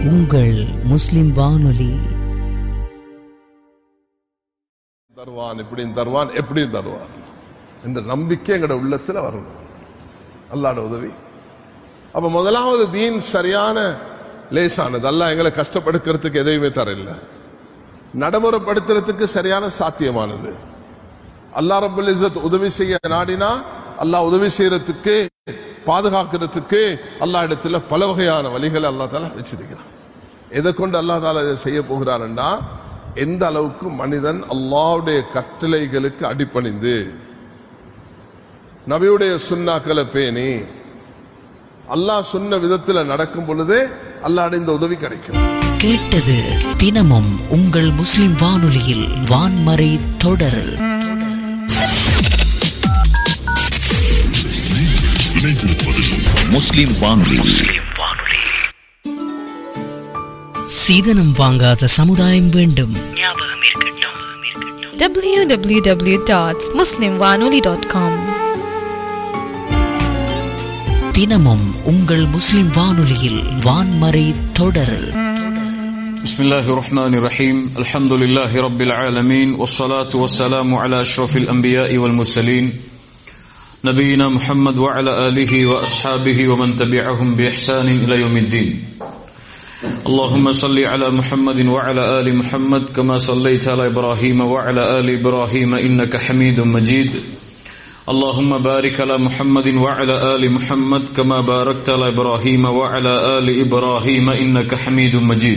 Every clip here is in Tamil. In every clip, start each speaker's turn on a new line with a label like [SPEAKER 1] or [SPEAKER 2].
[SPEAKER 1] உங்கள் முஸ்லிம் வானொலி
[SPEAKER 2] தருவான் இப்படியும் தருவான் எப்படியும் தருவான் என்ற நம்பிக்கை எங்கட உள்ளத்துல வரணும் அல்லாட உதவி அப்ப முதலாவது தீன் சரியான லேசானது அல்லாஹ் எங்களை கஷ்டப்படுத்துறதுக்கு எதையுமே தரல நடைமுறைப்படுத்துறதுக்கு சரியான சாத்தியமானது அல்லாஹ் ரபுல் இஸ்ஸத் உதவி செய்ய நாடினா அல்லாஹ் உதவி செய்யறதுக்கு பாதுகாக்கிறதுக்கு அல்லாஹ் இடத்துல பல வகையான வழிகளை அல்லாஹ் தாலா வச்சிருக்கிறான் எதை கொண்டு அல்லாஹ் தாலா இதை செய்ய போகிறாருன்னா எந்த அளவுக்கு மனிதன் அல்லாஹ்வுடைய கட்டளைகளுக்கு அடிபணிந்து நபியுடைய சுண்ணாக்களை பேணி அல்லாஹ் சொன்ன விதத்துல நடக்கும் பொழுதே அல்லாஹ் இந்த உதவி கிடைக்கும்
[SPEAKER 1] கேட்டது தினமும் உங்கள் முஸ்லிம் வானொலியில் வான்மறை தொடர்
[SPEAKER 3] முஸ்லிம் வானொலி
[SPEAKER 1] சீதனம் வாங்காத சமுதாயம் வேண்டும்
[SPEAKER 4] www.muslimwanoli.com
[SPEAKER 1] தினமும் உங்கள் முஸ்லிம் வானொலியில் வான்மறை தொடர்
[SPEAKER 5] بسم الله الرحمن الرحيم الحمد لله رب العالمين والصلاة والسلام على أشرف الأنبياء والمرسلين نبينا محمد وعلى آله وأصحابه ومن تبعهم بإحسان إلى يوم الدين اللهم صل على محمد وعلى آل محمد كما صليت على إبراهيم وعلى آل إبراهيم إنك حميد مجيد اللهم بارك على محمد وعلى آل محمد كما باركت على إبراهيم وعلى آل إبراهيم إنك حميد مجيد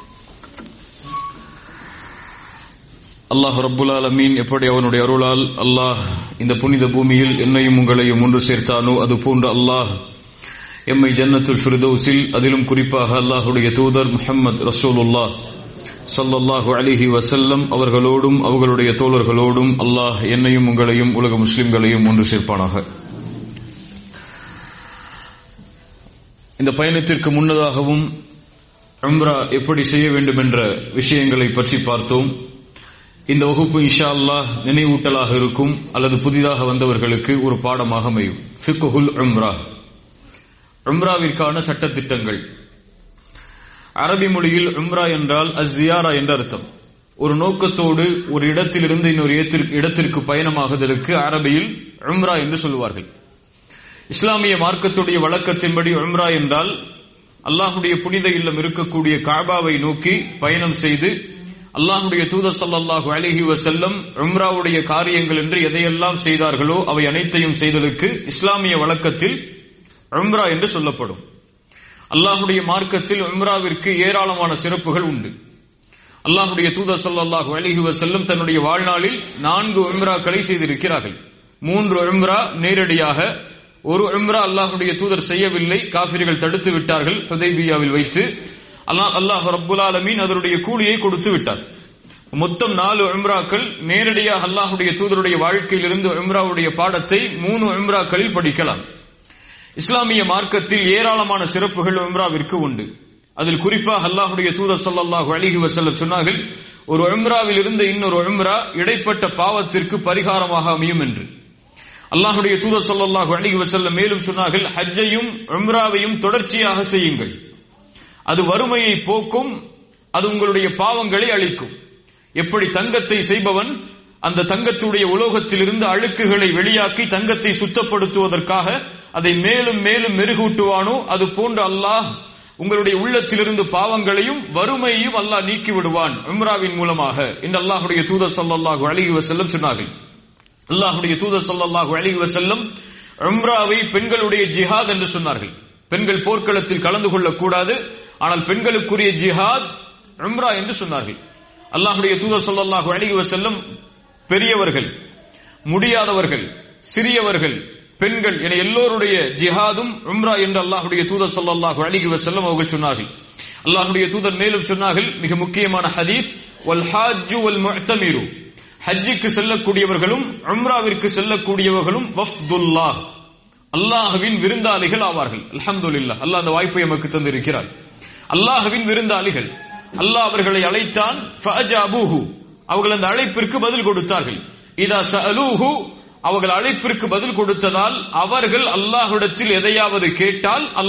[SPEAKER 5] அல்லாஹ் ரப்புல் ஆலமீன் எப்படி அவனுடைய அருளால் அல்லாஹ் இந்த புனித பூமியில் என்னையும் உங்களையும் ஒன்று சேர்த்தானோ அது போன்று அல்லாஹ் எம்மை ஜன்னத்துல் ஃபிர்தௌஸில் அதிலும் குறிப்பாக அல்லாஹுடைய தூதர் முஹம்மது ரசூலுல்லாஹ் ஸல்லல்லாஹு அலைஹி வஸல்லம் அவர்களோடும் அவர்களுடைய தோழர்களோடும் அல்லாஹ் என்னையும் உங்களையும் உலக முஸ்லிம்களையும் ஒன்று சேர்ப்பானாக இந்த பயணத்திற்கு முன்னதாகவும் உம்ரா எப்படி செய்ய வேண்டும் என்ற விஷயங்களை பற்றி பார்த்தோம் இந்த வகுப்பு இன்ஷா அல்லாஹ் நினைவூட்டலாக இருக்கும் அல்லது புதிதாக வந்தவர்களுக்கு ஒரு பாடமாக அமையும் ஃபிக்குஹுல் உம்ரா உம்ராவிற்கான சட்டத்திட்டங்கள் அரபி மொழியில் உம்ரா என்றால் அஸ்ஸியாரா என்ற அர்த்தம் ஒரு நோக்கத்தோடு ஒரு இடத்திலிருந்து இன்னொரு இடத்திற்கு- இடத்திற்கு பயணமாகுதலுக்கு அரபியில் உம்ரா என்று சொல்லுவார்கள் இஸ்லாமிய மார்க்கத்துடைய வழக்கத்தின்படி உம்ரா என்றால் அல்லாஹுடைய புனித இல்லம் இருக்கக்கூடிய காபாவை நோக்கி பயணம் செய்து அல்லாஹுடைய தூதர் ஸல்லல்லாஹு அலைஹி வஸல்லம் உம்ராவுடைய காரியங்கள் என்று எதையெல்லாம் செய்தார்களோ அவை அனைத்தையும் செய்தலுக்கு இஸ்லாமிய வழக்கத்தில் உம்ரா என்று சொல்லப்படும் அல்லாஹுடைய மார்க்கத்தில் உம்ராவிற்கு ஏராளமான சிறப்புகள் உண்டு அல்லாஹுடைய தூதர் ஸல்லல்லாஹு அலைஹி வஸல்லம் தன்னுடைய வாழ்நாளில் நான்கு உம்ராக்களை செய்திருக்கிறார்கள் மூன்று உம்ரா நேரடியாக ஒரு உம்ரா அல்லாஹுடைய தூதர் செய்யவில்லை காபிர்கள் தடுத்து விட்டார்கள் ஹுதைபியாவில் வைத்து அல்லாஹ் அல்லாஹ் ரப்புல் ஆலமீன் அதனுடைய கூலியை கொடுத்து விட்டார் மொத்தம் நாலு உம்ராக்கள் நேரடியாக அல்லாஹுடைய தூதருடைய வாழ்க்கையிலிருந்து உம்ராவுடைய பாடத்தை மூணு உம்ராக்களில் படிக்கலாம் இஸ்லாமிய மார்க்கத்தில் ஏராளமான சிறப்புகள் உம்ராவிற்கு உண்டு அதில் குறிப்பாக அல்லாஹுடைய தூதர் ஸல்லல்லாஹு அலைஹி வஸல்லம் சொன்னார்கள் ஒரு உம்ராவில் இருந்து இன்னொரு உம்ரா இடைப்பட்ட பாவத்திற்கு பரிகாரமாக அமையும் என்று அல்லாஹுடைய தூதர் ஸல்லல்லாஹு அலைஹி வஸல்லம் மேலும் சொன்னார்கள் ஹஜ்ஜையும் உம்ராவையும் தொடர்ச்சியாக செய்யுங்கள் அது வறுமையை போக்கும் அது உங்களுடைய பாவங்களை அழிக்கும் எப்படி தங்கத்தை செய்பவன் அந்த தங்கத்துடைய உலோகத்திலிருந்து அழுக்குகளை வெளியாக்கி தங்கத்தை சுத்தப்படுத்துவதற்காக அதை மேலும் மேலும் மெருகூட்டுவானோ அது போன்று அல்லாஹ் உங்களுடைய உள்ளத்திலிருந்து பாவங்களையும் வறுமையையும் அல்லாஹ் நீக்கி விடுவான் உம்ராவின் மூலமாக இந்த அல்லாஹுடைய தூதர் ஸல்லல்லாஹு அலைஹி வஸல்லம் சொன்னார்கள் அல்லாஹுடைய தூதர் ஸல்லல்லாஹு அலைஹி வஸல்லம் உம்ராவை பெண்களுடைய ஜிஹாத் என்று சொன்னார்கள் பெண்கள் போர்க்களத்தில் கலந்து கொள்ளக்கூடாது ஆனால் பெண்களுக்குரிய ஜிஹாத் உம்ரா என்று சொன்னார்கள் அல்லாஹுடைய தூதர் ஸல்லல்லாஹு அலைஹி வஸல்லம் பெரியவர்கள் முடியாதவர்கள் சிறியவர்கள் பெண்கள் என எல்லோருடைய ஜிஹாதும் உம்ரா என்று அல்லாஹுடைய தூதர் ஸல்லல்லாஹு அலைஹி வஸல்லம் அவர்கள் சொன்னார்கள் அல்லாஹுடைய தூதர் மேலும் சொன்னார்கள் மிக முக்கியமான ஹதீஸ் வல் ஹாஜ்ஜு வல் முஅ்தமிரு ஹஜ்ஜுக்கு செல்லக்கூடியவர்களும் உம்ராவிற்கு செல்லக்கூடியவர்களும் வஃப்துல்லாஹ் அல்லாஹ்வின் விருந்தாளிகள் ஆவார்கள் அல்ஹம்துலில்லாஹ் அல்லாஹ் அந்த வாய்ப்பை நமக்கு தந்திருக்கிறார் அல்லாஹ்வின் விருந்தாளிகள் அல்லாஹ் அவர்களை அழைத்தான் ஃபஅஜாபூஹு அவர்கள் அந்த அழைப்பிற்கு பதில் கொடுத்தார்கள் இதா சஅலூஹு அவர்கள் அழைப்பிற்கு பதில் கொடுத்ததால் அவர்கள் அல்லாஹ்விடத்தில் எதையாவது கேட்டால் அல்லாஹ்